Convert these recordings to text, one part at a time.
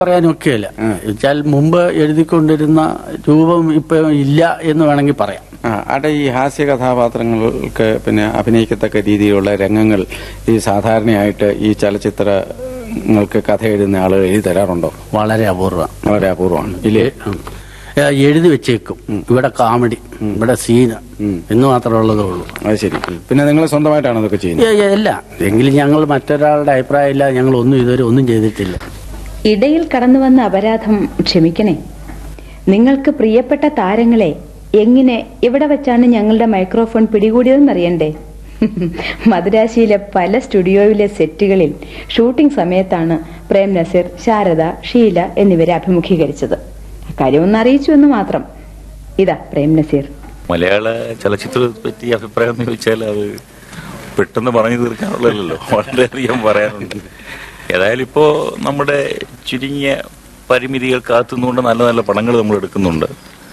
പറയാനൊക്കെയില്ല വെച്ചാൽ മുമ്പ് എഴുതിക്കൊണ്ടിരുന്ന രൂപം ഇപ്പൊ ഇല്ല എന്ന് വേണമെങ്കിൽ പറയാം ആ അവിടെ ഈ ഹാസ്യ കഥാപാത്രങ്ങൾക്ക് പിന്നെ അഭിനയിക്കത്തക്ക രീതിയിലുള്ള രംഗങ്ങൾ ഈ സാധാരണയായിട്ട് ഈ ചലച്ചിത്രങ്ങൾക്ക് കഥ എഴുതുന്ന ആളുകൾ എഴുതി തരാറുണ്ടോ വളരെ അപൂർവം വളരെ അപൂർവമാണ് ഇല്ലേ ഉം. ഏ, എഴുതി വെച്ചേക്കും ഇവിടെ കാമഡി ഇവിടെ സീന് എന്ന് മാത്രമേ ഉള്ളതേ ഉള്ളൂ അത് ശരി പിന്നെ നിങ്ങൾ സ്വന്തമായിട്ടാണ് അതൊക്കെ ചെയ്യുന്നത് ഏ, ഏ, അല്ല എങ്കിലും ഞങ്ങൾ മറ്റൊരാളുടെ അഭിപ്രായം ഇല്ല ഞങ്ങൾ ഒന്നും ഇതുവരെ ഒന്നും ചെയ്തിട്ടില്ല ഇടയിൽ കടന്നു വന്ന അപരാധം ക്ഷമിക്കണേ നിങ്ങൾക്ക് പ്രിയപ്പെട്ട താരങ്ങളെ എങ്ങനെ എവിടെ വെച്ചാണ് ഞങ്ങളുടെ മൈക്രോഫോൺ പിടികൂടിയതെന്നറിയണ്ടേ മദുരാശിയിലെ പല സ്റ്റുഡിയോയിലെ സെറ്റുകളിൽ ഷൂട്ടിംഗ് സമയത്താണ് പ്രേം നസീർ ശാരദ ഷീല എന്നിവരെ അഭിമുഖീകരിച്ചത് അക്കാര്യം ഒന്ന് അറിയിച്ചു എന്ന് മാത്രം ഇതാ പ്രേം നസീർ മലയാള ചലച്ചിത്രത്തെ പറ്റി അഭിപ്രായം എന്ന് ചോദിച്ചാൽ അത് പെട്ടെന്ന് പറഞ്ഞു തീർക്കാനുള്ളതല്ലോ വളരെയധികം പറയാനുണ്ട് ഏതായാലും ഇപ്പോ നമ്മുടെ ചുരുങ്ങിയ പരിമിതികൾ കാത്തുനിന്നുകൊണ്ട് നല്ല നല്ല പടങ്ങൾ നമ്മൾ എടുക്കുന്നുണ്ട്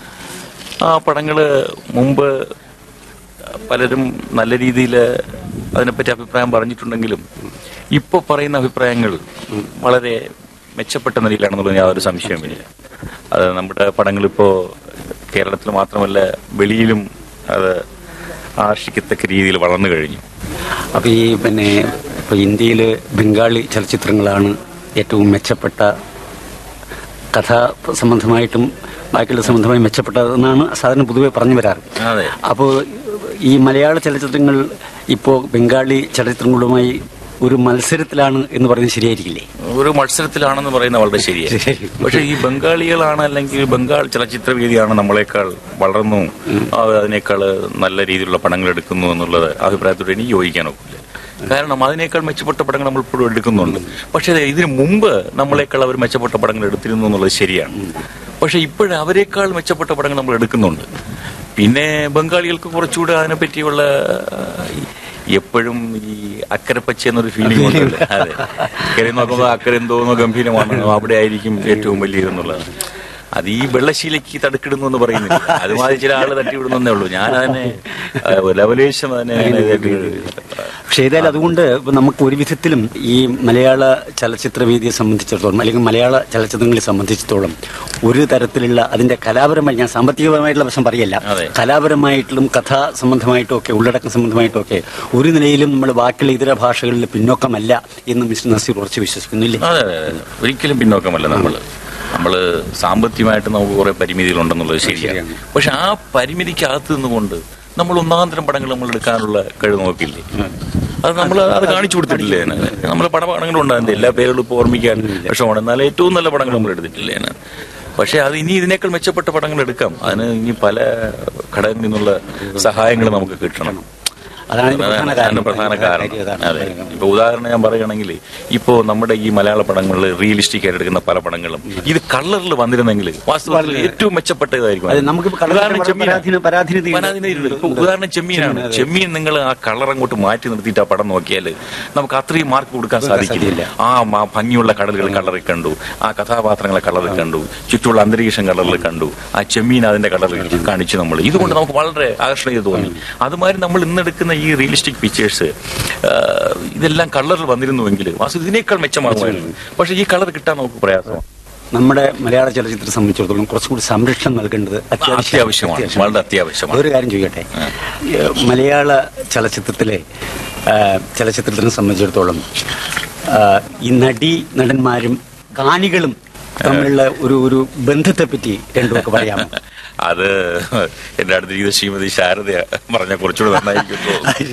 ആ പടങ്ങള് മുമ്പ് പലരും നല്ല രീതിയിൽ അതിനെപ്പറ്റി അഭിപ്രായം പറഞ്ഞിട്ടുണ്ടെങ്കിലും ഇപ്പോൾ പറയുന്ന അഭിപ്രായങ്ങൾ വളരെ മെച്ചപ്പെട്ട നിലയിലാണെന്നുള്ള യാതൊരു സംശയവുമില്ല അത് നമ്മുടെ പടങ്ങളിപ്പോ കേരളത്തിൽ മാത്രമല്ല വെളിയിലും അത് ആർഷിക്കത്തക്ക രീതിയിൽ വളർന്നു കഴിഞ്ഞു അപ്പൊ ഈ പിന്നെ ഇപ്പൊ ഇന്ത്യയിൽ ബംഗാളി ചലച്ചിത്രങ്ങളാണ് ഏറ്റവും മെച്ചപ്പെട്ട കഥ സംബന്ധമായിട്ടും ബാക്കിയുള്ള സംബന്ധമായി മെച്ചപ്പെട്ടതെന്നാണ് സാധാരണ പൊതുവെ പറഞ്ഞു വരാറ് അതെ. അപ്പോൾ ഈ മലയാള ചലച്ചിത്രങ്ങൾ ഇപ്പോൾ ബംഗാളി ചലച്ചിത്രങ്ങളുമായി ഒരു മത്സരത്തിലാണ് എന്ന് പറയുന്നത് ശരിയായിരിക്കില്ലേ ഒരു മത്സരത്തിലാണെന്ന് പറയുന്നത് വളരെ ശരിയാണ് പക്ഷെ ഈ ബംഗാളികളാണ് അല്ലെങ്കിൽ ബംഗാൾ ചലച്ചിത്ര വേദിയാണ് നമ്മളെക്കാൾ വളർന്നു അത് അതിനേക്കാൾ നല്ല രീതിയിലുള്ള പടങ്ങൾ എടുക്കുന്നു എന്നുള്ളത് അഭിപ്രായത്തോട് എനിക്ക് യോജിക്കാനൊക്കില്ല കാരണം അതിനേക്കാൾ മെച്ചപ്പെട്ട പടങ്ങൾ നമ്മൾ ഇപ്പോഴും എടുക്കുന്നുണ്ട് പക്ഷെ ഇതിനു മുമ്പ് നമ്മളെക്കാൾ അവർ മെച്ചപ്പെട്ട പടങ്ങൾ എടുത്തിരുന്നു എന്നുള്ളത് ശരിയാണ് പക്ഷെ ഇപ്പോഴും അവരെക്കാൾ മെച്ചപ്പെട്ട പടങ്ങൾ നമ്മൾ എടുക്കുന്നുണ്ട് പിന്നെ ബംഗാളികൾക്ക് കുറച്ചുകൂടെ അതിനെപ്പറ്റിയുള്ള എപ്പോഴും ഈ അക്കരെ പച്ച എന്നൊരു ഫീലിംഗ് ഉണ്ടല്ലോ അതെ അക്കരെ നോക്കുമ്പോൾ അക്കരെ എന്തോന്നോ ഗംഭീരമാണ് അവിടെ ആയിരിക്കും ഏറ്റവും വലിയതെന്നുള്ളത് അത് ഈ വെള്ളശീലയ്ക്ക് തടുക്കിടുന്നു എന്ന് പറയുന്നില്ല അതുമാതിരി ചില ആള് തട്ടിവിടുന്നേ ഉള്ളൂ ഞാൻ അതിനെ ആ, ലവലേശം അതിനെ പക്ഷെ ഏതായാലും അതുകൊണ്ട് ഇപ്പൊ നമുക്ക് ഒരു വിധത്തിലും ഈ മലയാള ചലച്ചിത്ര വേദിയെ സംബന്ധിച്ചിടത്തോളം അല്ലെങ്കിൽ മലയാള ചലച്ചിത്രങ്ങളെ സംബന്ധിച്ചിടത്തോളം ഒരു തരത്തിലുള്ള അതിന്റെ കലാപരമായി ഞാൻ സാമ്പത്തികപരമായിട്ടുള്ള വശം പറയല്ല അതെ. കലാപരമായിട്ടും കഥാ സംബന്ധമായിട്ടും ഒക്കെ ഉള്ളടക്കം സംബന്ധമായിട്ടും ഒക്കെ ഒരു നിലയിലും നമ്മൾ ബാക്കിയുള്ള ഇതര ഭാഷകളിൽ പിന്നോക്കമല്ല എന്ന് മിസ്റ്റർ നസീർ ഉറച്ചു വിശ്വസിക്കുന്നില്ലേ അതെ അതെ അതെ ഒരിക്കലും പിന്നോക്കമല്ല നമ്മള് നമ്മള് സാമ്പത്തികമായിട്ട് നമുക്ക് കുറെ പരിമിതികളുണ്ടെന്നുള്ളത് ശരിയാണ് പക്ഷെ ആ പരിമിതിക്കകത്ത് നിന്നുകൊണ്ട് നമ്മൾ ഒന്നാന്തരം പടങ്ങൾ നമ്മൾ എടുക്കാനുള്ള കഴിവ് നോക്കില്ലേ അത് നമ്മൾ അത് കാണിച്ചു കൊടുത്തിട്ടില്ലേ നമ്മൾ പട പടങ്ങളും ഉണ്ടാകുന്നത് എല്ലാ പേരുകളും ഇപ്പോൾ ഓർമ്മിക്കാൻ വിഷമമാണ് എന്നാൽ ഏറ്റവും നല്ല പടങ്ങൾ നമ്മൾ എടുത്തിട്ടില്ലേ അതിന്. പക്ഷെ അത് ഇനി ഇതിനേക്കാൾ മെച്ചപ്പെട്ട പടങ്ങൾ എടുക്കാം അതിന് ഇനി പല ഘടകങ്ങളിൽ നിന്നുള്ള സഹായങ്ങൾ നമുക്ക് കിട്ടണം അതാണ് ഇതിന്റെ പ്രധാന അതാണ് കാരണം. പ്രധാന കാരണം അതാണ്. അതെ ഇപ്പൊ ഉദാഹരണം ഞാൻ പറയുകയാണെങ്കിൽ ഇപ്പോ നമ്മുടെ ഈ മലയാള പടങ്ങളിൽ റിയലിസ്റ്റിക് ആയിട്ട് എടുക്കുന്ന പല പടങ്ങളും ഇത് കളറിൽ വന്നിരുന്നെങ്കിൽ വാസ്തവത്തിൽ ഏറ്റവും മെച്ചപ്പെട്ടതായിരിക്കും അതെ, നമുക്കിപ്പോ colour ഉദാഹരണം വളരെ ചെമ്മീനാണ്. പരാധീന- പരാധീനതയുണ്ട്. പരാധീനതയുണ്ട്. ഇപ്പൊ ഉദാഹരണം ചെമ്മീനാണ് ചെമ്മീൻ നിങ്ങൾ ആ കളർ അങ്ങോട്ട് മാറ്റി നിർത്തിയിട്ട് ആ പടം നോക്കിയാൽ നമുക്ക് അത്രയും മാർക്ക് കൊടുക്കാൻ സാധിക്കില്ല ആ മ- ഭംഗിയുള്ള കടലുകൾ കളറിൽ കണ്ടു ആ കഥാപാത്രങ്ങളെ കളറിൽ കണ്ടു ചുറ്റുമുള്ള അന്തരീക്ഷം കളറിൽ കണ്ടു ആ ചെമ്മീൻ അതിന്റെ കളറിൽ കാണിച്ചു നമ്മൾ ഇതുകൊണ്ട് നമുക്ക് വളരെ ആകർഷണീയത തോന്നി അതുമാതിരി നമ്മൾ ഇന്നെടുക്കുന്ന ഈ റിയലിസ്റ്റിക് പിക്ചേഴ്സ് ഇതെല്ലാം കളറിൽ വന്നിരുന്നുവെങ്കിൽ വാസ്തു ഇതിനേക്കാൾ മെച്ചമാകുമായിരുന്നു പക്ഷെ ഈ കളർ കിട്ടാൻ നമുക്ക് പ്രയാസമാണ് നമ്മുടെ മലയാള ചലച്ചിത്രത്തെ സംബന്ധിച്ചിടത്തോളം കുറച്ചുകൂടി സംരക്ഷണം നൽകേണ്ടത് അത്യാവശ്യമാണ് വളരെ അത്യാവശ്യമാണ് ഒരു കാര്യം ചോദിക്കട്ടെ ഏഹ് മലയാള ചലച്ചിത്രത്തിലെ ആഹ് ചലച്ചിത്രത്തിനെ സംബന്ധിച്ചിടത്തോളം ആഹ് ഈ നടി നടന്മാരും കാണികളും തമ്മിലുള്ള ഒരു ഒരു ബന്ധത്തെ പറ്റി രണ്ടുമൊക്കെ പറയാമോ അത് എന്റെ അടുത്തിരിക്കുന്ന ശ്രീമതി ശാരദ പറഞ്ഞ കുറച്ചുകൂടെ നന്നായിരിക്കും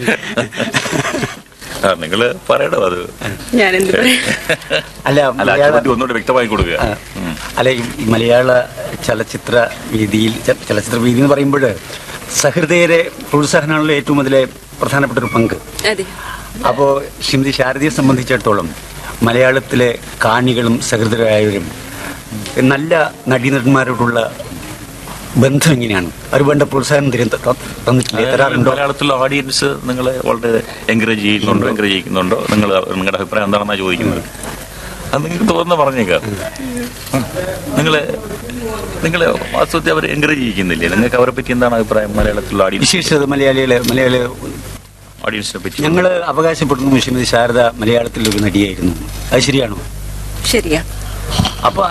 ആ, നിങ്ങള് പറയണോ അത് ഞാനെന്ത് പറയാം അല്ല അല്ല മലയാള അതിനെപ്പറ്റി ഒന്നുകൂടെ വ്യക്തമായി കൊടുക്കുക ആ, അല്ല ഈ മലയാള ചലച്ചിത്ര രീതിയിൽ ച- ചലച്ചിത്ര രീതി എന്ന് പറയുമ്പോൾ സഹൃദയരെ പ്രോത്സാഹനമാണല്ലോ ഏറ്റവും അതിലെ പ്രധാനപ്പെട്ട ഒരു പങ്ക് അതെ അപ്പോൾ ശ്രീമതി ശാരദയെ സംബന്ധിച്ചിടത്തോളം മലയാളത്തിലെ കാണികളും സഹൃദയരായവരും നല്ല നടീനടന്മാരോടുള്ള ബന്ധം എങ്ങനെയാണ് അവർ വേണ്ട പ്രോത്സാഹനം തരും ത- ത- തന്നിട്ടില്ലേ തരാറുണ്ടോ മലയാളത്തിലുള്ള ഓഡിയൻസ് നിങ്ങളെ വളരെ എൻകറേജ് ചെയ്യുന്നുണ്ടോ എൻകറേജ് ചെയ്യുന്നുണ്ടോ നിങ്ങൾ നിങ്ങളുടെ അഭിപ്രായം എന്താണെന്നാ ചോദിക്കുന്നത് അത് നിങ്ങൾക്ക് തോന്നുന്ന പറഞ്ഞേക്കാം നിങ്ങളെ നിങ്ങളെ വാസ്തവത്തെ അവർ എൻകറേജ് ചെയ്യിക്കുന്നില്ലേ നിങ്ങൾക്ക് അവരെ പറ്റി എന്താണ് അഭിപ്രായം മലയാളത്തിലുള്ള ഓഡിയൻസ് വിശേഷിച്ചത് മലയാളികളെ മലയാളി ഓഡിയൻസിനെ പറ്റി ഞങ്ങൾ അവകാശപ്പെടുന്നു ശ്രീമതി ശാരദ മലയാളത്തിലൊരു നടിയായിരുന്നു അത് ശരിയാണോ ശരിയാ അപ്പൊ